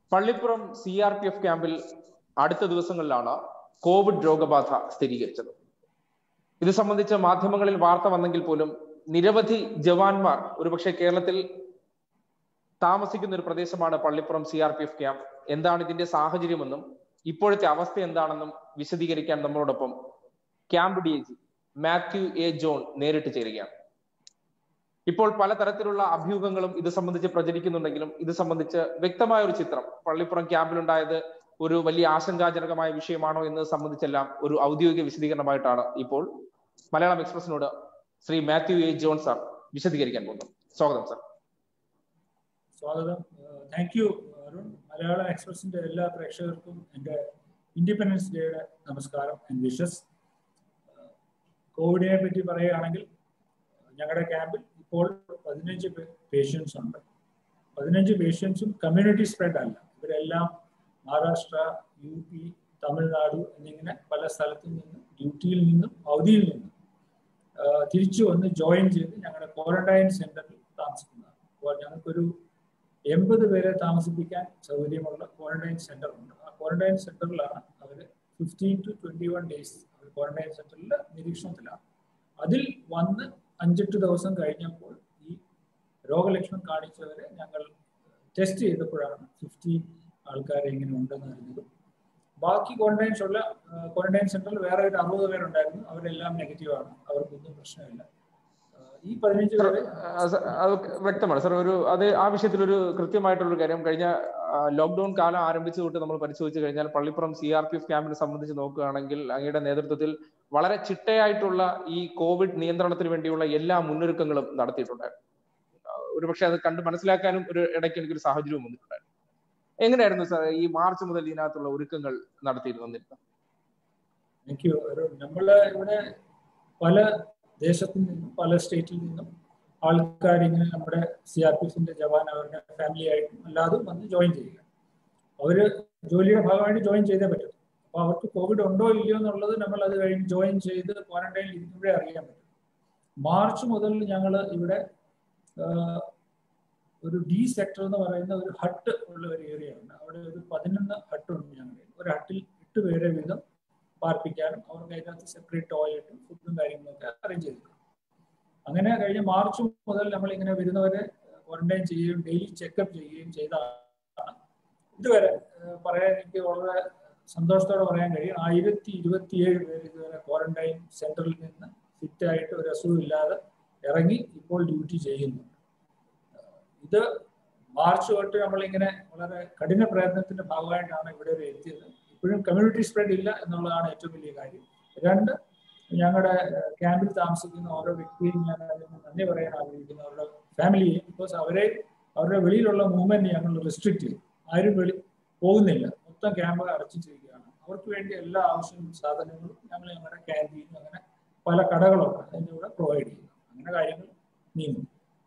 Pallippuram C R P F ക്യാമ്പിൽ അടുത്ത ദിവസങ്ങളിലാണ് കോവിഡ് രോഗബാധ സ്ഥിരീകരിച്ചത് ഇത് സംബന്ധിച്ച് മാധ്യമങ്ങളിൽ വാർത്ത വന്നെങ്കിൽ പോലും നിരവധി ജവാന്മാർ ഒരുപക്ഷെ കേരളത്തിൽ താമസിക്കുന്ന ഒരു പ്രദേശമാണ് Pallippuram C R P F camp എന്താണ് ഇതിന്റെ സാഹചര്യമെന്നും ഇപ്പോഴത്തെ അവസ്ഥ എന്താണെന്നും വിശദീകരിക്കാൻ നമ്മളോടൊപ്പം camp D G Mathew A John നേരിട്ട് ചേരുകയാണ് ഇപ്പോൾ പലതരത്തിലുള്ള അഭ്യൂഹങ്ങളും ഇത് സംബന്ധിച്ച് പ്രചരിക്കുന്നുണ്ടെങ്കിലും ഇത് സംബന്ധിച്ച് വ്യക്തമായ ഒരു ചിത്രം പള്ളിപ്പുറം ക്യാമ്പിലുണ്ടായത് ഒരു വലിയ ആശങ്കാജനകമായ വിഷയമാണോ എന്ന് സംബന്ധിച്ചെല്ലാം ഒരു ഔദ്യോഗിക വിശദീകരണമായിട്ടാണ് ഇപ്പോൾ മലയാളം എക്സ്പ്രസിനോട് ശ്രീ മാത്യു എ ജോൺ സാർ വിശദീകരിക്കാൻ പോകുന്നത് സ്വാഗതം സാർ സ്വാഗതം താങ്ക് യു അരുൺ മലയാളം എക്സ്പ്രസിന്റെ എല്ലാ പ്രേക്ഷകർക്കും എൻ്റെ ഇൻഡിപെൻഡൻസ് ഡേയുടെ നമസ്കാരം ആൻഡ് വിഷസ് കോവിഡിനെ പറ്റി പറയുകയാണെങ്കിൽ ഞങ്ങളുടെ ക്യാമ്പിൽ ഇപ്പോൾ പതിനഞ്ച് പേഷ്യൻസ് ഉണ്ട് പതിനഞ്ച് പേഷ്യൻസും കമ്മ്യൂണിറ്റി സ്പ്രെഡ് അല്ല ഇവരെല്ലാം മഹാരാഷ്ട്ര യു പി തമിഴ്നാട് എന്നിങ്ങനെ പല സ്ഥലത്തു നിന്നും ഡ്യൂട്ടിയിൽ നിന്നും അവധിയിൽ നിന്നും തിരിച്ചു വന്ന് ജോയിൻ ചെയ്ത് ഞങ്ങളുടെ ക്വാറന്റൈൻ സെന്ററിൽ താമസിക്കുന്നതാണ് അപ്പോൾ ഞങ്ങൾക്കൊരു എൺപത് പേരെ താമസിപ്പിക്കാൻ സൗകര്യമുള്ള ക്വാറന്റൈൻ സെന്റർ ഉണ്ട് ആ ക്വാറന്റൈൻ സെന്ററിലാണ് അവർ fifteen to twenty one days quarantine സെന്ററിൽ നിരീക്ഷണത്തിലാണ് അതിൽ വന്ന് അഞ്ചെട്ട് ദിവസം കഴിഞ്ഞപ്പോൾ ഈ രോഗലക്ഷണം കാണിച്ചവരെ ഞങ്ങൾ ടെസ്റ്റ് ചെയ്തപ്പോഴാണ് ഫിഫ്റ്റീൻ ആൾക്കാരെ ഇങ്ങനെ ഉണ്ടെന്ന് അറിഞ്ഞത് ബാക്കി ക്വാറന്റൈൻസ് ഉള്ള ക്വാറന്റൈൻ സെന്ററിൽ വേറെ ഒരു അറുപത് പേരുണ്ടായിരുന്നു അവരെല്ലാം നെഗറ്റീവ് ആണ് അവർക്കൊന്നും പ്രശ്നമില്ല ഈ പതിനഞ്ച് പേര് അത് വ്യക്തമാണ് സാർ ഒരു അത് ആ വിഷയത്തിൽ ഒരു കൃത്യമായിട്ടുള്ള ഒരു കാര്യം കഴിഞ്ഞ ലോക്ക്ഡൌൺ കാലം ആരംഭിച്ചു തൊട്ട് നമ്മൾ പരിശോധിച്ചു കഴിഞ്ഞാൽ Pallippuram C R P F ക്യാമ്പിനെ സംബന്ധിച്ച് നോക്കുകയാണെങ്കിൽ അങ്ങയുടെ നേതൃത്വത്തിൽ വളരെ ചിട്ടയായിട്ടുള്ള ഈ കോവിഡ് നിയന്ത്രണത്തിന് വേണ്ടിയുള്ള എല്ലാ മുന്നൊരുക്കങ്ങളും നടത്തിയിട്ടുണ്ടായിരുന്നു ഒരുപക്ഷെ അത് കണ്ട് മനസ്സിലാക്കാനും ഒരു ഇടയ്ക്ക് എനിക്കൊരു സാഹചര്യവും വന്നിട്ടുണ്ടായിരുന്നു എങ്ങനെയായിരുന്നു സാർ ഈ മാർച്ച് മുതൽ ഇതിനകത്തുള്ള ഒരുക്കങ്ങൾ നടത്തിയിരുന്നത് താങ്ക് യു നമ്മള് ഇവിടെ പല ദേശത്തു നിന്നും പല സ്റ്റേറ്റിൽ നിന്നും ആൾക്കാർ ഇങ്ങനെ നമ്മുടെ സി ആർ പി എഫിന്റെ ജവാൻ അവരുടെ ഫാമിലി ആയിട്ടും അല്ലാതും വന്ന് ജോയിൻ ചെയ്യുക അവര് ജോലിയുടെ ഭാഗമായിട്ട് ജോയിൻ ചെയ്തേ പറ്റും അപ്പൊ അവർക്ക് കോവിഡ് ഉണ്ടോ ഇല്ലയോ എന്നുള്ളത് നമ്മൾ അത് കഴിഞ്ഞ് ജോയിൻ ചെയ്ത് ക്വാറന്റൈനിൽ ഇരിക്കുമ്പോഴേ അറിയാൻ പറ്റും മാർച്ച് മുതൽ ഞങ്ങൾ ഇവിടെ ഒരു ഡി സെക്ടർ എന്ന് പറയുന്ന ഒരു ഹട്ട് ഉള്ള ഒരു ഏരിയ ഉണ്ട് അവിടെ ഒരു പതിനൊന്ന് ഹട്ട് ഉണ്ട് ഞങ്ങളുടെ ഒരു ഹട്ടിൽ എട്ട് പേരെ വീതം പാർപ്പിക്കാനും അവർക്ക് അതിനകത്ത് സെപ്പറേറ്റ് ടോയ്ലറ്റും ഫുഡും കാര്യങ്ങളൊക്കെ അറേഞ്ച് ചെയ്തിട്ടുണ്ട് അങ്ങനെ കഴിഞ്ഞ മാർച്ച് മുതൽ നമ്മൾ ഇങ്ങനെ വരുന്നവരെ ക്വാറന്റൈൻ ചെയ്യുകയും ഡെയിലി ചെക്കപ്പ് ചെയ്യുകയും ചെയ്താണ് ഇതുവരെ പറയാൻ എനിക്ക് വളരെ സന്തോഷത്തോടെ പറയാൻ കഴിയും ആയിരത്തി ഇരുപത്തിയേഴ് പേര് ഇതുവരെ ക്വാറന്റൈൻ സെന്ററിൽ നിന്ന് ഫിറ്റായിട്ട് ഒരു അസുഖമില്ലാതെ ഇറങ്ങി ഇപ്പോൾ ഡ്യൂട്ടി ചെയ്യുന്നുണ്ട് ഇത് മാർച്ച് തൊട്ട് നമ്മളിങ്ങനെ വളരെ കഠിന പ്രയത്നത്തിന്റെ ഭാഗമായിട്ടാണ് ഇവിടെ വരെ എത്തിയത് ഇപ്പോഴും കമ്മ്യൂണിറ്റി സ്പ്രെഡ് ഇല്ല എന്നുള്ളതാണ് ഏറ്റവും വലിയ കാര്യം രണ്ട് ഞങ്ങളുടെ ക്യാമ്പിൽ താമസിക്കുന്ന ഓരോ വ്യക്തിയും ഞാൻ അതിന് നന്ദി പറയാൻ ആഗ്രഹിക്കുന്നു അവരുടെ ഫാമിലിയെ ബിക്കോസ് അവരെ അവരുടെ വെളിയിലുള്ള മൂവ്മെന്റ് ഞങ്ങൾ റെസ്ട്രിക്ട് ചെയ്തു ആരും വെളി പോകുന്നില്ല മൊത്തം ക്യാമ്പ് അടച്ചിട്ടിരിക്കുകയാണ് അവർക്ക് വേണ്ടി എല്ലാ ആവശ്യങ്ങളും സാധനങ്ങളും ഞങ്ങൾ ഞങ്ങളുടെ ക്യാൻറ്റീനും അങ്ങനെ പല കടകളൊക്കെ അതിൻ്റെ കൂടെ പ്രൊവൈഡ് ചെയ്യുന്നു അങ്ങനെ കാര്യങ്ങൾ നീങ്ങും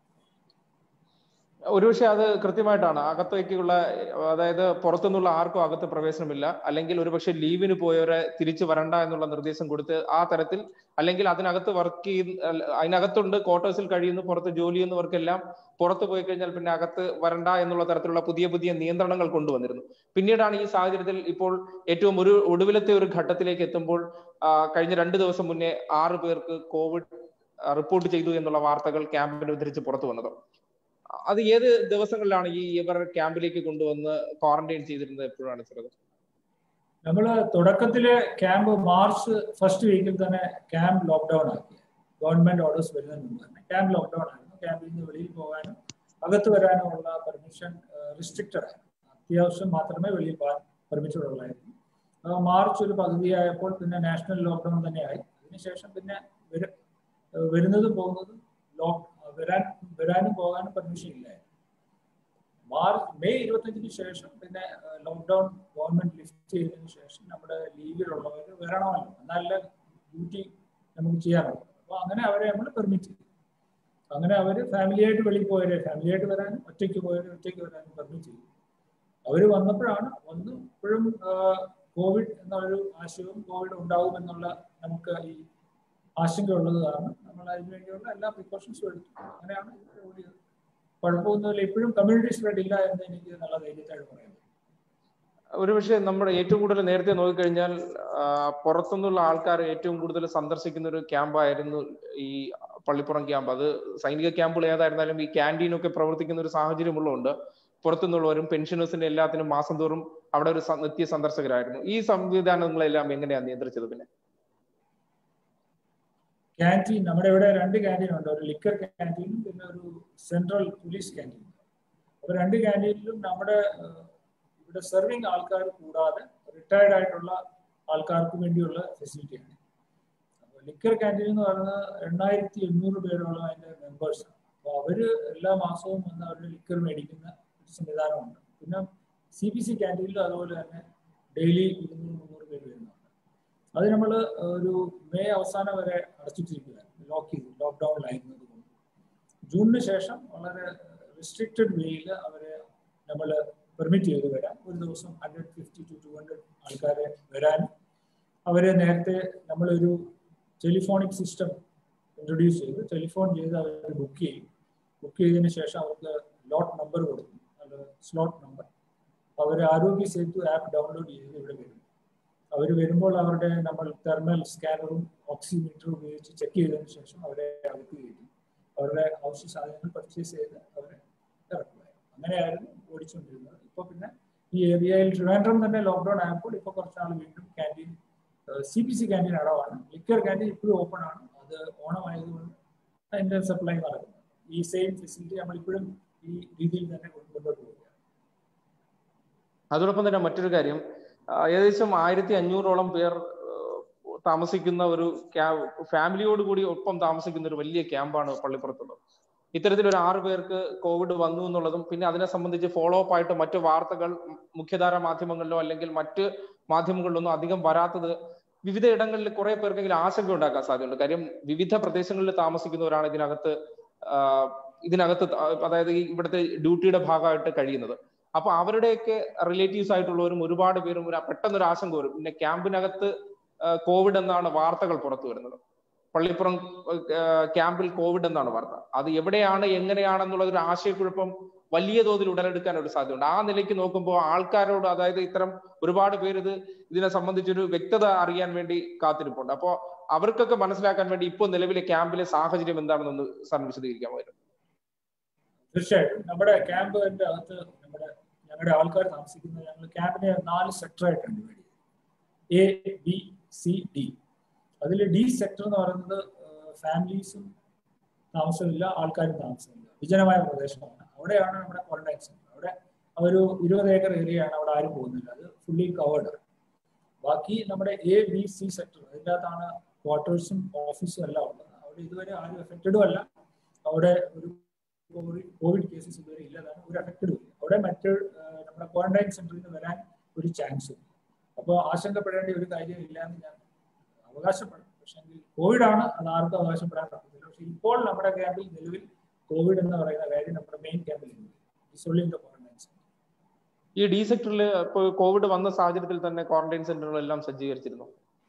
ഒരുപക്ഷെ അത് കൃത്യമായിട്ടാണ് അകത്തേക്കുള്ള അതായത് പുറത്തുനിന്നുള്ള ആർക്കും അകത്ത് പ്രവേശനമില്ല അല്ലെങ്കിൽ ഒരുപക്ഷെ ലീവിന് പോയവരെ തിരിച്ചു വരണ്ട എന്നുള്ള നിർദ്ദേശം കൊടുത്ത് ആ തരത്തിൽ അല്ലെങ്കിൽ അതിനകത്ത് വർക്ക് ചെയ്യുന്ന അതിനകത്തുണ്ട് ക്വാർട്ടേഴ്സിൽ കഴിയുന്ന പുറത്ത് ജോലി ചെയ്യുന്നവർക്കെല്ലാം പുറത്തു പോയി കഴിഞ്ഞാൽ പിന്നെ അകത്ത് വരണ്ട എന്നുള്ള തരത്തിലുള്ള പുതിയ പുതിയ നിയന്ത്രണങ്ങൾ കൊണ്ടുവന്നിരുന്നു പിന്നീടാണ് ഈ സാഹചര്യത്തിൽ ഇപ്പോൾ ഏറ്റവും ഒരു ഒടുവിലത്തെ ഒരു ഘട്ടത്തിലേക്ക് എത്തുമ്പോൾ കഴിഞ്ഞ രണ്ട് ദിവസം മുന്നേ ആറ് പേർക്ക് കോവിഡ് റിപ്പോർട്ട് ചെയ്തു എന്നുള്ള വാർത്തകൾ ക്യാമ്പിനെ ഉദ്ധരിച്ച് പുറത്തു വന്നത് അത് ഏത് ദിവസങ്ങളിലാണ് ഈ ഇവർ ക്യാമ്പിലേക്ക് കൊണ്ടുവന്ന് ക്വാറന്റൈൻ ചെയ്തിരുന്നത് എപ്പോഴാണ് സാർ നമ്മൾ തുടക്കത്തിലെ ക്യാമ്പ് മാർച്ച് ഫസ്റ്റ് വീക്കിൽ തന്നെ ക്യാമ്പ് ലോക്ക്ഡൌൺ ആക്കി ഗവൺമെന്റ് ഓർഡേഴ്സ് വരുന്നതിന് മുമ്പ് തന്നെ ക്യാമ്പ് ലോക്ക്ഡൌൺ ആയിരുന്നു ക്യാമ്പിൽ നിന്ന് വെളിയിൽ പോകാനും അകത്ത് വരാനുമുള്ള പെർമിഷൻ റിസ്ട്രിക്റ്റഡ് ആയിരുന്നു അത്യാവശ്യം മാത്രമേ വെളിയിൽ പോകാൻ പെർമിഷൻ ഉള്ളായിരുന്നു മാർച്ച് ഒരു പകുതിയായപ്പോൾ പിന്നെ നാഷണൽ ലോക്ക്ഡൌൺ തന്നെയായി അതിനുശേഷം പിന്നെ വരുന്നതും പോകുന്നതും ലോക്ക് വരാൻ വരാനും പോകാനും പെർമിഷൻ ഇല്ലായിരുന്നു മാർച്ച് മെയ് ഇരുപത്തഞ്ചിന് ശേഷം പിന്നെ ലോക്ക്ഡൌൺ ഗവൺമെന്റ് ലിഫ്റ്റ് ചെയ്തതിനു ശേഷം നമ്മുടെ ലീവിലുള്ളവർ വരണമല്ലോ എന്നാലേ ഡ്യൂട്ടി നമുക്ക് ചെയ്യാറുള്ളൂ അപ്പോൾ അങ്ങനെ അവരെ നമ്മൾ പെർമിറ്റ് ചെയ്തു അങ്ങനെ അവർ ഫാമിലിയായിട്ട് വെളിയിൽ പോയവരെ ഫാമിലിയായിട്ട് വരാനും ഒറ്റയ്ക്ക് പോയവരെ ഒറ്റയ്ക്ക് വരാനും പെർമിറ്റ് ചെയ്തു അവർ വന്നപ്പോഴാണ് വന്ന് ഇപ്പോഴും കോവിഡ് എന്നൊരു ആശയവും കോവിഡ് ഉണ്ടാവും എന്നുള്ള നമുക്ക് ഈ ആശങ്കയുള്ളത് കാരണം നമ്മൾ അതിനു വേണ്ടിയുള്ള എല്ലാ പ്രിക്കോഷൻസും എടുത്തു അങ്ങനെയാണ് ഓടിയത് കുഴപ്പമൊന്നുമില്ല ഇപ്പോഴും കമ്മ്യൂണിറ്റി സ്പ്രെഡ് ഇല്ല എന്ന് എനിക്ക് നല്ല ധൈര്യത്തായിട്ട് പറയാം ഒരുപക്ഷെ നമ്മുടെ ഏറ്റവും കൂടുതൽ നേരത്തെ നോക്കിക്കഴിഞ്ഞാൽ പുറത്തുനിന്നുള്ള ആൾക്കാർ ഏറ്റവും കൂടുതൽ സന്ദർശിക്കുന്ന ഒരു ക്യാമ്പായിരുന്നു ഈ പള്ളിപ്പുറം ക്യാമ്പ് അത് സൈനിക ക്യാമ്പുകൾ ഏതായിരുന്നാലും ഈ ക്യാൻറ്റീനൊക്കെ പ്രവർത്തിക്കുന്ന ഒരു സാഹചര്യമുള്ളതുകൊണ്ട് പുറത്തുനിന്നുള്ളവരും പെൻഷനേഴ്സിന്റെ എല്ലാത്തിനും മാസം തോറും അവിടെ ഒരു നിത്യ സന്ദർശകരായിരുന്നു ഈ സംവിധാനങ്ങളെല്ലാം എങ്ങനെയാണ് നിയന്ത്രിച്ചത് പിന്നെ ക്യാൻറ്റീൻ നമ്മുടെ ഇവിടെ രണ്ട് ക്യാൻറ്റീൻ ഉണ്ട് ഒരു ലിക്കർ ക്യാൻറ്റീനും പിന്നെ ഒരു സെൻട്രൽ പോലീസ് ക്യാൻറ്റീനും അപ്പൊ രണ്ട് ക്യാൻറ്റീനിലും നമ്മുടെ ഇവിടെ സെർവിങ് ആൾക്കാർ കൂടാതെ റിട്ടയർഡ് ആയിട്ടുള്ള ആൾക്കാർക്ക് വേണ്ടിയുള്ള ഫെസിലിറ്റിയാണ് അപ്പോൾ ലിക്കർ ക്യാൻറ്റീൻ എന്ന് പറയുന്നത് എണ്ണായിരത്തി എണ്ണൂറ് പേരുള്ള അതിന്റെ മെമ്പേഴ്സാണ് അപ്പോൾ അവര് എല്ലാ മാസവും വന്ന് അവരുടെ ലിക്കർ മേടിക്കുന്ന ഒരു സംവിധാനമുണ്ട് പിന്നെ സി ബി സി ക്യാൻറ്റീനിലും അതുപോലെ തന്നെ ഡെയിലി ഇരുന്നൂറ് മുന്നൂറ് പേര് വരുന്നുണ്ട് അത് നമ്മൾ ഒരു മെയ് അവസാനം വരെ അടച്ചിട്ടിരിക്കുകയായിരുന്നു ലോക്ക് ചെയ്തു ലോക്ക്ഡൌണിലായിരുന്നത് കൊണ്ട് ജൂണിന് ശേഷം വളരെ റെസ്ട്രിക്റ്റഡ് വേയിൽ അവരെ നമ്മൾ പെർമിറ്റ് ചെയ്ത് വരാം ഒരു ദിവസം hundred fifty to two hundred ആൾക്കാരെ വരാനും അവരെ നേരത്തെ നമ്മളൊരു ടെലിഫോണിക് സിസ്റ്റം ഇൻട്രൊഡ്യൂസ് ചെയ്ത് ടെലിഫോൺ ചെയ്ത് അവർ ബുക്ക് ചെയ്യും ബുക്ക് ചെയ്തതിന് ശേഷം അവർക്ക് ലോട്ട് നമ്പർ കൊടുക്കും അത് സ്ലോട്ട് നമ്പർ അവർ ആരോഗ്യ സേതു ആപ്പ് ഡൗൺലോഡ് ചെയ്ത് ഇവിടെ വരും അവർ വരുമ്പോൾ അവരുടെ നമ്മൾ തെർമൽ സ്കാനറും ഓക്സിമീറ്ററും ഉപയോഗിച്ച് ചെക്ക് ചെയ്തതിന് ശേഷം അവരെ അകത്ത് കയറ്റും അവരുടെ ആവശ്യ സാധനങ്ങൾ പർച്ചേസ് ചെയ്ത് അവരെ ഇറക്കുക അങ്ങനെയായിരുന്നു ഓടിച്ചുകൊണ്ടിരുന്നത് ഇപ്പോൾ പിന്നെ ഈ ഏരിയയിൽ ട്രിവാൻഡ്രം തന്നെ ലോക്ക്ഡൌൺ ആയപ്പോൾ ഇപ്പോൾ കുറച്ചാൾ വീണ്ടും canteen C P C canteen അടവാണ് ലിക്കർ ക്യാൻറ്റീൻ ഇപ്പോഴും ഓപ്പൺ ആണ് അത് ഓണമായതുകൊണ്ട് അതിൻ്റെ സപ്ലൈ നടക്കുന്നത് ഈ സെയിം ഫെസിലിറ്റി നമ്മളിപ്പോഴും ഈ രീതിയിൽ തന്നെ മുന്നോട്ട് പോവുകയാണ് അതോടൊപ്പം തന്നെ മറ്റൊരു കാര്യം ഏകദേശം ആയിരത്തി അഞ്ഞൂറോളം പേർ താമസിക്കുന്ന ഒരു ഫാമിലിയോട് കൂടി ഒപ്പം താമസിക്കുന്ന ഒരു വലിയ ക്യാമ്പാണ് പള്ളിപ്പുറത്തുള്ളത് ഇത്തരത്തിൽ ഒരു ആറു പേർക്ക് കോവിഡ് വന്നു എന്നുള്ളതും പിന്നെ അതിനെ സംബന്ധിച്ച് ഫോളോ അപ്പ് ആയിട്ട് മറ്റു വാർത്തകൾ മുഖ്യധാര മാധ്യമങ്ങളിലോ അല്ലെങ്കിൽ മറ്റ് മാധ്യമങ്ങളിലൊന്നും അധികം വരാത്തത് വിവിധ ഇടങ്ങളിൽ കുറെ പേർക്കെങ്കിലും ആശങ്ക ഉണ്ടാക്കാൻ സാധ്യതയുണ്ട് കാര്യം വിവിധ പ്രദേശങ്ങളിൽ താമസിക്കുന്നവരാണ് ഇതിനകത്ത് ഇതിനകത്ത് അതായത് ഈ ഇവിടുത്തെ ഡ്യൂട്ടിയുടെ ഭാഗമായിട്ട് കഴിയുന്നത് അപ്പൊ അവരുടെയൊക്കെ റിലേറ്റീവ്സ് ആയിട്ടുള്ളവരും ഒരുപാട് പേരും ഒരു പെട്ടെന്ന് ഒരു ആശങ്ക വരും പിന്നെ ക്യാമ്പിനകത്ത് കോവിഡ് എന്നാണ് വാർത്തകൾ പുറത്തു വരുന്നത് പള്ളിപ്പുറം ക്യാമ്പിൽ കോവിഡ് എന്നാണ് വാർത്ത അത് എവിടെയാണ് എങ്ങനെയാണെന്നുള്ള ഒരു ആശയക്കുഴപ്പം വലിയ തോതിൽ ഉടലെടുക്കാൻ ഒരു സാധ്യതയുണ്ട് ആ നിലയ്ക്ക് നോക്കുമ്പോൾ ആൾക്കാരോട് അതായത് ഇത്തരം ഒരുപാട് പേര് ഇത് ഇതിനെ സംബന്ധിച്ചൊരു വ്യക്തത അറിയാൻ വേണ്ടി കാത്തിരിപ്പുണ്ട് അപ്പോൾ അവർക്കൊക്കെ മനസ്സിലാക്കാൻ വേണ്ടി ഇപ്പോൾ നിലവിലെ ക്യാമ്പിലെ സാഹചര്യം എന്താണെന്നൊന്ന് സാറിന് വിശദീകരിക്കാമായിരുന്നു തീർച്ചയായിട്ടും നമ്മുടെ ക്യാമ്പിന്റെ അകത്ത് നമ്മുടെ ഞങ്ങളുടെ ആൾക്കാർ താമസിക്കുന്ന ഞങ്ങൾ ക്യാമ്പിനെ നാല് സെക്ടറായിട്ടാണ് ഡിവൈഡ് ചെയ്തത് എ ബി സി ഡി അതിൽ ഡി സെക്ടർ എന്ന് പറയുന്നത് ഫാമിലീസും താമസമില്ല ആൾക്കാരും താമസമില്ല വിജനമായ പ്രദേശമാണ് അവിടെയാണ് നമ്മുടെ ക്വാറന്റൈൻ സെന്റർ അവിടെ ഒരു ഇരുപത് ഏക്കർ ഏരിയയാണ് അവിടെ ആരും പോകുന്നില്ല അത് ഫുള്ളി കവേർഡ് ആണ് ബാക്കി നമ്മുടെ എ ബി സി സെക്ടർ അതിൻ്റെ അകത്താണ് ക്വാർട്ടേഴ്സും ഓഫീസും എല്ലാം ഉള്ളത് അവിടെ ഇതുവരെ ആരും എഫക്റ്റഡും അല്ല അവിടെ ഒരു കോവിഡ് കേസസ് ഇതുവരെ ഇല്ലതാണ് ഒരു എഫക്റ്റഡും ഇല്ല അവിടെ മറ്റ് നമ്മുടെ ക്വാറന്റൈൻ സെന്ററിൽ നിന്ന് വരാൻ ഒരു ചാൻസും അപ്പോൾ ആശങ്കപ്പെടേണ്ട ഒരു കാര്യം ഇല്ല എന്ന് ഞാൻ അവകാശപ്പെടും പക്ഷേ കോവിഡ് ആണ് അത് ആർക്കും അവകാശപ്പെടാൻ പറ്റത്തില്ല പക്ഷെ ഇപ്പോൾ നമ്മുടെ ക്യാമ്പിൽ നിലവിൽ കോവിഡ് എന്ന് പറയുന്ന കാര്യം നമ്മുടെ മെയിൻ ക്യാമ്പിൽ ഇസോളിന്റെ ക്വാറന്റൈൻ സെന്റർ ഈ ഡി സെക്ടറിൽ ഇപ്പോൾ കോവിഡ് വന്ന സാഹചര്യത്തിൽ തന്നെ ക്വാറന്റൈൻ സെന്ററുകളെല്ലാം സജ്ജീകരിച്ചിരുന്നു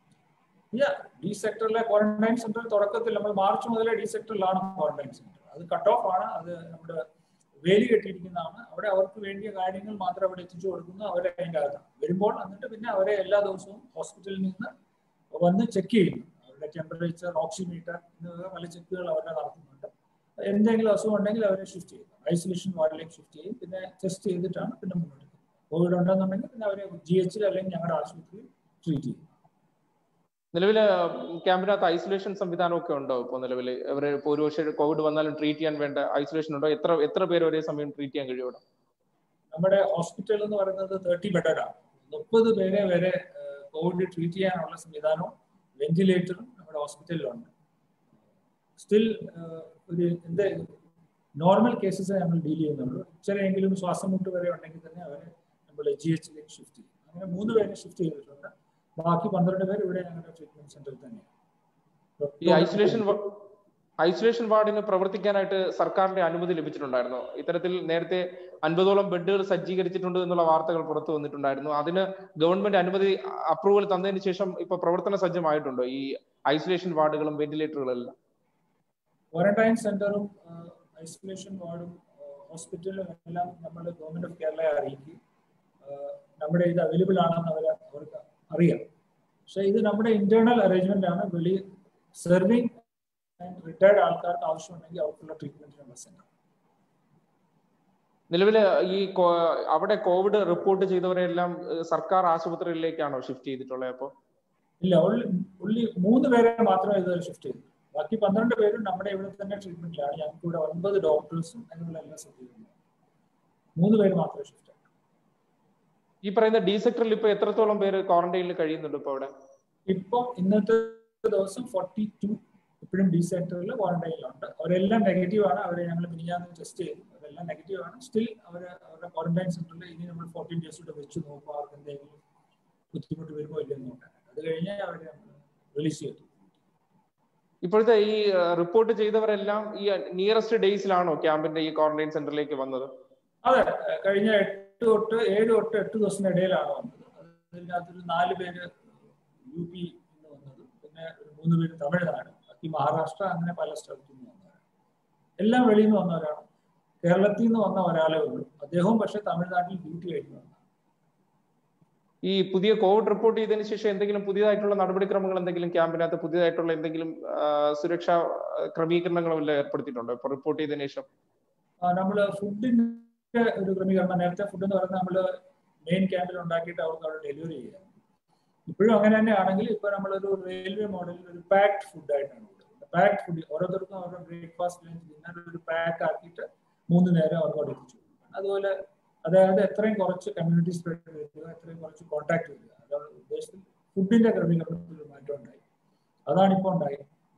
ഡി സെക്ടറിലെ ക്വാറന്റൈൻ സെന്റർ തുടക്കത്തിൽ നമ്മൾ മാർച്ച് മുതലേ ഡി സെക്ടറിലാണ് ക്വാറന്റൈൻ സെന്റർ അത് കട്ട് ഓഫ് ആണ് അത് നമ്മുടെ വേലി കെട്ടിയിരിക്കുന്നതാണ് അവിടെ അവർക്ക് വേണ്ടിയ കാര്യങ്ങൾ മാത്രം അവിടെ എത്തിച്ചു കൊടുക്കുന്നു അവരെ അതിൻ്റെ അകത്താണ് വരുമ്പോൾ എന്നിട്ട് പിന്നെ അവരെ എല്ലാ ദിവസവും ഹോസ്പിറ്റലിൽ നിന്ന് വന്ന് ചെക്ക് ചെയ്യുന്നു അവരുടെ ടെമ്പറേച്ചർ ഓക്സിമീറ്റർ എന്നിവ പല ചെക്കുകൾ അവരെ നടത്തുന്നുണ്ട് എന്തെങ്കിലും അസുഖം ഉണ്ടെങ്കിൽ അവരെ ഷിഫ്റ്റ് ചെയ്യും ഐസൊലേഷൻ വാർഡിലേക്ക് ഷിഫ്റ്റ് ചെയ്യും പിന്നെ ടെസ്റ്റ് ചെയ്തിട്ടാണ് പിന്നെ മുന്നോട്ട് കോവിഡ് ഉണ്ടെന്നുണ്ടെങ്കിൽ പിന്നെ അവരെ ജി എച്ചിൽ അല്ലെങ്കിൽ ഞങ്ങളുടെ ആശുപത്രിയിൽ ട്രീറ്റ് ചെയ്യും നിലവില് ക്യാമ്പിനകത്ത് ഐസൊലേഷൻ സംവിധാനമൊക്കെ ഉണ്ടോ ഇപ്പോൾ നിലവിൽ ഇവരെ ഇപ്പോൾ ഒരു പക്ഷേ കോവിഡ് വന്നാലും ട്രീറ്റ് ചെയ്യാൻ വേണ്ട ഐസൊലേഷൻ ഉണ്ടോ എത്ര എത്ര പേര് ഒരേ സമയം ട്രീറ്റ് ചെയ്യാൻ കഴിയും ഇവിടെ നമ്മുടെ ഹോസ്പിറ്റൽ എന്ന് പറയുന്നത് തേർട്ടി ബെഡാണ് മുപ്പത് പേരെ വരെ കോവിഡ് ട്രീറ്റ് ചെയ്യാനുള്ള സംവിധാനവും വെന്റിലേറ്ററും നമ്മുടെ ഹോസ്പിറ്റലിലുണ്ട് സ്റ്റിൽ ഒരു എന്ത് നോർമൽ കേസസ് ഞങ്ങൾ ഡീൽ ചെയ്യുന്നുള്ളൂ ചിലയെങ്കിലും ശ്വാസം മുട്ട് വരെ ഉണ്ടെങ്കിൽ തന്നെ അവരെ നമ്മൾ ജി എച്ചിലേക്ക് ഷിഫ്റ്റ് ചെയ്യും അങ്ങനെ മൂന്ന് പേരെ ഷിഫ്റ്റ് ചെയ്തിട്ടുണ്ട് ബാക്കി പന്ത്രണ്ട് പേര് ഇവിടെ ഞങ്ങളുടെ ട്രീറ്റ്മെന്റ് സെന്ററിൽ തന്നെയാണ് ഈ ഐസൊലേഷൻ ഐസൊലേഷൻ വാർഡിന് പ്രവർത്തിക്കാനായിട്ട് സർക്കാരിന്റെ അനുമതി ലഭിച്ചിട്ടുണ്ടായിരുന്നു ഇത്തരത്തിൽ നേരത്തെ അൻപതോളം ബെഡുകൾ സജ്ജീകരിച്ചിട്ടുണ്ട് എന്നുള്ള വാർത്തകൾ പുറത്തു വന്നിട്ടുണ്ടായിരുന്നു അതിന് ഗവൺമെന്റ് അനുമതി അപ്രൂവൽ തന്നതിന് ശേഷം ഇപ്പൊ പ്രവർത്തന സജ്ജമായിട്ടുണ്ടോ ഈ ഐസൊലേഷൻ വാർഡുകളും വെന്റിലേറ്ററുകളും എല്ലാം ക്വാറന്റൈൻ സെന്ററും ഐസൊലേഷൻ വാർഡും ഹോസ്പിറ്റലും എല്ലാം നമ്മൾ ഗവൺമെന്റ് ഓഫ് കേരളയെ അറിയിക്കും നമ്മുടെ ഇത് അവൈലബിൾ ആണെന്ന് അവർ അവർക്ക് അറിയാം പക്ഷെ ഇത് നമ്മുടെ ഇന്റേണൽ അറേഞ്ച്മെന്റ് ആണ് വെളി സെർവിങ് റിട്ടയർഡ് ആൾക്കാർക്ക് ആവശ്യമുണ്ടെങ്കിൽ അവർക്കുള്ള ട്രീറ്റ്മെന്റിനുള്ള സെന്റർ നിലവില് ഈ അവിടെ കോവിഡ് റിപ്പോർട്ട് ചെയ്തവരെല്ലാം സർക്കാർ ആശുപത്രികളിലേക്കാണോ ഷിഫ്റ്റ് ചെയ്തിട്ടുള്ളത് അപ്പോൾ ഇല്ല ഉള്ളി മൂന്ന് പേരെ മാത്രമേ ഇതുവരെ ഷിഫ്റ്റ് ചെയ്തു ബാക്കി പന്ത്രണ്ട് പേരും നമ്മുടെ ഇവിടെ തന്നെ ട്രീറ്റ്മെന്റിലാണ് ഞങ്ങൾക്ക് ഇവിടെ ഒൻപത് ഡോക്ടേഴ്സും അതിനുള്ള എല്ലാ സൗകര്യങ്ങളും മൂന്ന് പേര് മാത്രമേ ഷിഫ്റ്റ് ആയി ഈ പറയുന്ന ഡി സെക്ടറിൽ ഇപ്പൊ എത്രത്തോളം പേര് ക്വാറന്റൈനിൽ കഴിയുന്നുണ്ട് ഇപ്പൊ അവിടെ ഇപ്പൊ ഇന്നത്തെ ദിവസം ഫോർട്ടി ടു ഇപ്പോഴും ഡി സെന്ററിൽ ക്വാറന്റൈനിലുണ്ട് അവരെല്ലാം നെഗറ്റീവ് ആണ് അവരെ ഞങ്ങൾ മിനിഞ്ഞാന്ന് ടെസ്റ്റ് ചെയ്തു അവരെല്ലാം നെഗറ്റീവ് ആണ് സ്റ്റിൽ അവർ അവരുടെ ക്വാറന്റൈൻ സെന്ററിൽ ഇനി നമ്മൾ ഫോർട്ടീൻ ഡേയ്സ് കൂടെ വെച്ച് നോക്കുമ്പോൾ അവർക്ക് എന്തെങ്കിലും ബുദ്ധിമുട്ട് വരുമോ ഇല്ലെന്ന് നോക്കാൻ അത് കഴിഞ്ഞ് അവരെ റിലീസ് ചെയ്തു ഇപ്പോഴത്തെ ഈ റിപ്പോർട്ട് ചെയ്തവരെല്ലാം ഈ നിയറസ്റ്റ് ഡേയ്സിലാണോ ക്യാമ്പിന്റെ ഈ ക്വാറന്റൈൻ സെന്ററിലേക്ക് വന്നത് അതെ കഴിഞ്ഞ എട്ട് തൊട്ട് ഏഴ് തൊട്ട് എട്ട് ദിവസത്തിന് ഇടയിലാണ് വന്നത് അതിനകത്തൊരു നാല് പേര് യു പി വന്നത് പിന്നെ ഒരു മൂന്ന് പേര് തമിഴ്നാട് ബാക്കി മഹാരാഷ്ട്ര അങ്ങനെ പല സ്ഥലത്തു നിന്ന് വന്നവരാണ് എല്ലാം വെളിയിൽ നിന്ന് വന്നവരാണ് കേരളത്തിൽ നിന്ന് വന്ന ഒരാളെ ഉള്ളൂ അദ്ദേഹവും പക്ഷെ തമിഴ്നാട്ടിൽ ഡ്യൂട്ടി കഴിഞ്ഞു വന്നു ഈ പുതിയ കോവിഡ് റിപ്പോർട്ട് ചെയ്തതിന് ശേഷം എന്തെങ്കിലും പുതിയതായിട്ടുള്ള നടപടിക്രമങ്ങൾ എന്തെങ്കിലും ക്യാമ്പിനകത്ത് പുതിയതായിട്ടുള്ള എന്തെങ്കിലും സുരക്ഷാ ക്രമീകരണങ്ങളും എല്ലാം ഏർപ്പെടുത്തിയിട്ടുണ്ടോ ഇപ്പൊ റിപ്പോർട്ട് ചെയ്തതിനു ശേഷം നമ്മൾ ഫുഡിന്റെ ഒരു ക്രമീകരണം നേരത്തെ ഫുഡ് എന്ന് പറയുന്നത് നമ്മൾ മെയിൻ ക്യാമ്പിൽ ഉണ്ടാക്കിയിട്ട് അവർക്ക് അവിടെ ഡെലിവറി ചെയ്യാം ഇപ്പോഴും അങ്ങനെ തന്നെ ആണെങ്കിൽ ഇപ്പൊ നമ്മളൊരു റെയിൽവേ മോഡലിൽ ഒരു പാക്ഡ് ഫുഡ് ആയിട്ടാണ് കൊടുക്കുന്നത് പാക്ഡ് ഫുഡ് ഓരോരുത്തർക്കും അവരുടെ ബ്രേക്ക്ഫാസ്റ്റ് ലഞ്ച് ഡിന്നർ ഒരു പാക്ക് ആക്കിയിട്ട് മൂന്ന് നേരം അവർക്ക് അവിടെ എത്തിച്ചു അതുപോലെ അതായത് എത്രയും കുറച്ച് കമ്മ്യൂണിറ്റി സ്പ്രെഡ് വരിക എത്രയും കുറച്ച് കോൺടാക്ട് വരിക അതാണ് ഉദ്ദേശത്തിൽ ഫുഡിന്റെ ക്രമീകരണത്തിൽ ഒരു മാറ്റം ഉണ്ടായി അതാണ് ഇപ്പോൾ ഉണ്ടായി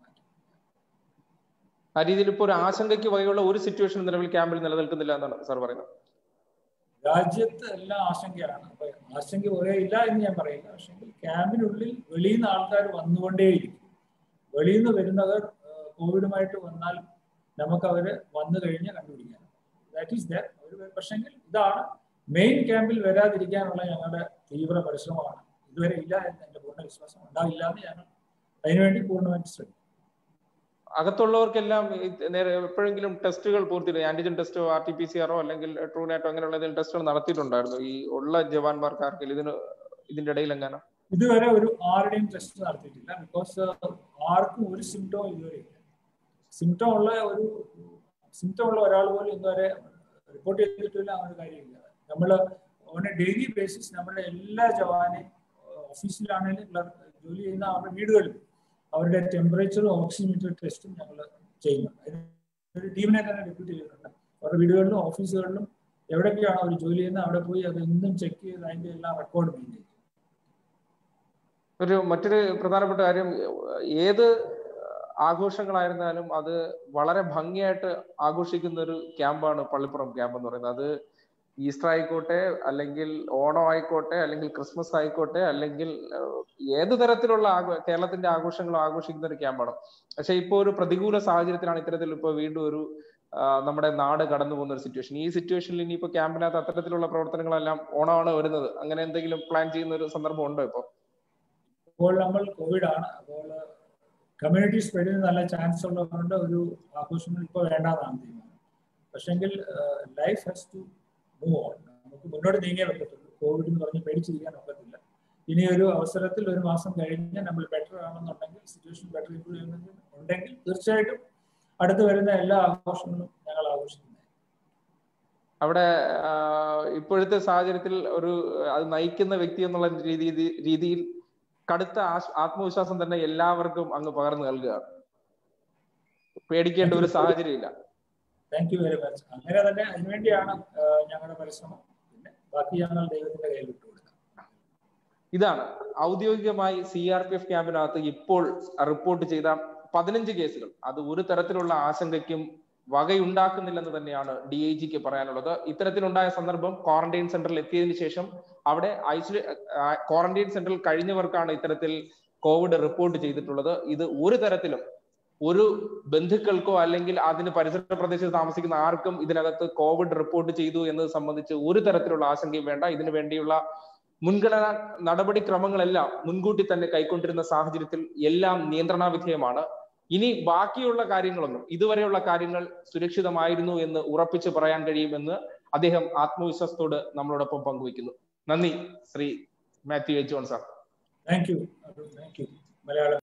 ആ രീതിയിൽ ഇപ്പോൾ ഒരു ആശങ്കയ്ക്ക് വകയുള്ള ഒരു സിറ്റുവേഷൻ നിലവിൽ ക്യാമ്പിൽ നിലനിൽക്കുന്നില്ല എന്നാണ് സാർ പറയുന്നത് രാജ്യത്ത് എല്ലാം ആശങ്കയാണ് അപ്പൊ ആശങ്ക ഒരേ ഇല്ല എന്ന് ഞാൻ പറയില്ല പക്ഷെ ക്യാമ്പിനുള്ളിൽ വെളിയിൽ നിന്ന് ആൾക്കാർ വന്നുകൊണ്ടേയിരിക്കും വെളിയിൽ നിന്ന് വരുന്നവർ കോവിഡുമായിട്ട് വന്നാൽ നമുക്ക് അവര് വന്നു കഴിഞ്ഞ് കണ്ടുപിടിക്കാൻ ദാറ്റ് ഈസ് ദാറ്റ് ഒരു പക്ഷെങ്കിൽ ഇതാണ് മെയിൻ ക്യാമ്പിൽ വരാതിരിക്കാനുള്ള ഞങ്ങളുടെ തീവ്ര പരിശ്രമമാണ് ഇതുവരെ ഇല്ല എന്ന് എന്റെ പൂർണ്ണ വിശ്വാസം ഉണ്ടാവില്ല എന്ന് ഞങ്ങൾ അതിനുവേണ്ടി പൂർണ്ണമായിട്ട് ശ്രമിക്കും അകത്തുള്ളവർക്കെല്ലാം നേരെ എപ്പോഴെങ്കിലും ടെസ്റ്റുകൾ പൂർത്തിയായി ആന്റിജൻ ടെസ്റ്റോ ആർ ടി പി സി ആറോ അല്ലെങ്കിൽ ട്രൂനാറ്റോ അങ്ങനെയുള്ള ഏതെങ്കിലും ടെസ്റ്റുകൾ നടത്തിയിട്ടുണ്ടായിരുന്നു ഈ ഉള്ള ജവാന്മാർക്ക് ആർക്കെങ്കിലും ഇതിന് ഇതിന്റെ ഇടയിൽ എങ്ങനെ ഇതുവരെ ഒരു ആരുടെയും ടെസ്റ്റ് നടത്തിയിട്ടില്ല ബിക്കോസ് ആർക്കും ഒരു സിംറ്റവും ഇതുവരെ ഇല്ല സിംറ്റം ഉള്ള ഒരു സിംറ്റം ഉള്ള ഒരാൾ പോലും ഇതുവരെ റിപ്പോർട്ട് ചെയ്തിട്ടില്ല ആ ഒരു കാര്യമില്ല നമ്മൾ ഓൺ എ ഡെയിലി ബേസിസ് നമ്മുടെ എല്ലാ ജവാനെയും ഓഫീസിലാണെങ്കിലും ജോലി ചെയ്യുന്ന അവരുടെ വീടുകളിൽ അവരുടെ ടെമ്പറേച്ചറും ഓക്സിമീറ്റർ ടെസ്റ്റും ഞങ്ങൾ ചെയ്യുന്നു ഒരു ടീമിനെ തന്നെ ഡെപ്യൂട്ട് ചെയ്തിട്ടുണ്ട് അവരുടെ വീടുകളിലും ഓഫീസുകളിലും എവിടെയൊക്കെയാണ് അവർ ജോലി ചെയ്യുന്നത് അവിടെ പോയി അത് എന്നും ചെക്ക് ചെയ്ത് അതിന്റെ എല്ലാം റെക്കോർഡ് മെയിൻറ്റെയിൻ ചെയ്യും ഒരു മറ്റൊരു പ്രധാനപ്പെട്ട കാര്യം ഏത് ആഘോഷങ്ങളായിരുന്നാലും അത് വളരെ ഭംഗിയായിട്ട് ആഘോഷിക്കുന്ന ഒരു ക്യാമ്പാണ് പള്ളിപ്പുറം ക്യാമ്പ് എന്ന് പറയുന്നത് അത് ഈസ്റ്റർ ആയിക്കോട്ടെ അല്ലെങ്കിൽ ഓണം ആയിക്കോട്ടെ അല്ലെങ്കിൽ ക്രിസ്മസ് ആയിക്കോട്ടെ അല്ലെങ്കിൽ ഏത് തരത്തിലുള്ള കേരളത്തിന്റെ ആഘോഷങ്ങളും ആഘോഷിക്കുന്ന ഒരു ക്യാമ്പാണ് പക്ഷെ ഇപ്പോൾ ഒരു പ്രതികൂല സാഹചര്യത്തിലാണ് ഇത്തരത്തിൽ ഇപ്പോൾ വീണ്ടും ഒരു നമ്മുടെ നാട് കടന്നു പോകുന്ന ഒരു സിറ്റുവേഷൻ ഈ സിറ്റുവേഷനിൽ ഇനിയിപ്പോ ക്യാമ്പിനകത്ത് അത്തരത്തിലുള്ള പ്രവർത്തനങ്ങളെല്ലാം ഓണമാണ് വരുന്നത് അങ്ങനെ എന്തെങ്കിലും പ്ലാൻ ചെയ്യുന്ന ഒരു സന്ദർഭം ഉണ്ടോ ഇപ്പോൾ ഇപ്പോൾ നമ്മൾ കോവിഡ് ആണ് അപ്പോൾ കമ്മ്യൂണിറ്റി സ്പ്രെഡിന് നല്ല ചാൻസ് ഉള്ളതുകൊണ്ട് ഒരു ആഘോഷങ്ങൾ ഇപ്പോൾ വേണ്ടാന്നാണ് തീരുമാനം പക്ഷെങ്കിൽ life has to move on നമുക്ക് മുന്നോട്ട് നീങ്ങിയേ പറ്റത്തുള്ളൂ കോവിഡ് എന്ന് പറഞ്ഞ് പേടിച്ചിരിക്കാൻ ഒക്കത്തില്ല ഇനി ഒരു അവസരത്തിൽ ഒരു മാസം കഴിഞ്ഞ് നമ്മൾ ബെറ്റർ ആണെന്നുണ്ടെങ്കിൽ സിറ്റുവേഷൻ ബെറ്റർ ഇമ്പ്രൂവ് ചെയ്യുന്നെങ്കിൽ ഉണ്ടെങ്കിൽ തീർച്ചയായിട്ടും അടുത്ത് വരുന്ന എല്ലാ ആഘോഷങ്ങളും ഞങ്ങൾ ആഘോഷിക്കുന്നത് അവിടെ ഇപ്പോഴത്തെ സാഹചര്യത്തിൽ ഒരു അത് നയിക്കുന്ന വ്യക്തി എന്നുള്ള രീതി രീതിയിൽ കടുത്ത ആത്മവിശ്വാസം തന്നെ എല്ലാവർക്കും അങ്ങ് പകർന്നു നൽകുകയാണ് പേടിക്കേണ്ട ഒരു സാഹചര്യമില്ല താങ്ക് യു വെരി മച്ച് അങ്ങനെ തന്നെ അതിനുവേണ്ടിയാണ് ഞങ്ങളുടെ പരിശ്രമം പിന്നെ ബാക്കി ഞങ്ങൾ ദൈവത്തിന്റെ കയ്യിൽ വിട്ടുകൊടുക്കാം ഇതാണ് ഔദ്യോഗികമായി സി ആർ പി എഫ് ക്യാമ്പിനകത്ത് ഇപ്പോൾ റിപ്പോർട്ട് ചെയ്ത പതിനഞ്ച് കേസുകൾ അത് ഒരു തരത്തിലുള്ള ആശങ്കയ്ക്കും വകയുണ്ടാക്കുന്നില്ലെന്ന് തന്നെയാണ് ഡി ഐ ജിക്ക് പറയാനുള്ളത് ഇത്തരത്തിലുണ്ടായ സന്ദർഭം ക്വാറന്റൈൻ സെന്ററിൽ എത്തിയതിനു ശേഷം അവിടെ ഐസൊലേ ക്വാറന്റൈൻ സെന്ററിൽ കഴിഞ്ഞവർക്കാണ് ഇത്തരത്തിൽ കോവിഡ് റിപ്പോർട്ട് ചെയ്തിട്ടുള്ളത് ഇത് ഒരു തരത്തിലും ഒരു ബന്ധുക്കൾക്കോ അല്ലെങ്കിൽ അതിന് പരിസര പ്രദേശത്ത് താമസിക്കുന്ന ആർക്കും ഇതിനകത്ത് കോവിഡ് റിപ്പോർട്ട് ചെയ്തു എന്നത് സംബന്ധിച്ച് ഒരു തരത്തിലുള്ള ആശങ്കയും വേണ്ട ഇതിനു വേണ്ടിയുള്ള മുൻഗണനാ നടപടിക്രമങ്ങളെല്ലാം മുൻകൂട്ടി തന്നെ കൈക്കൊണ്ടിരുന്ന സാഹചര്യത്തിൽ എല്ലാം നിയന്ത്രണ വിധേയമാണ് ഇനി ബാക്കിയുള്ള കാര്യങ്ങളൊന്നും ഇതുവരെയുള്ള കാര്യങ്ങൾ സുരക്ഷിതമായിരുന്നു എന്ന് ഉറപ്പിച്ച് പറയാൻ കഴിയുമെന്ന് അദ്ദേഹം ആത്മവിശ്വാസത്തോട് നമ്മളോടൊപ്പം പങ്കുവയ്ക്കുന്നു നന്ദി Shri Mathew A John sir thank you thank you Malayalam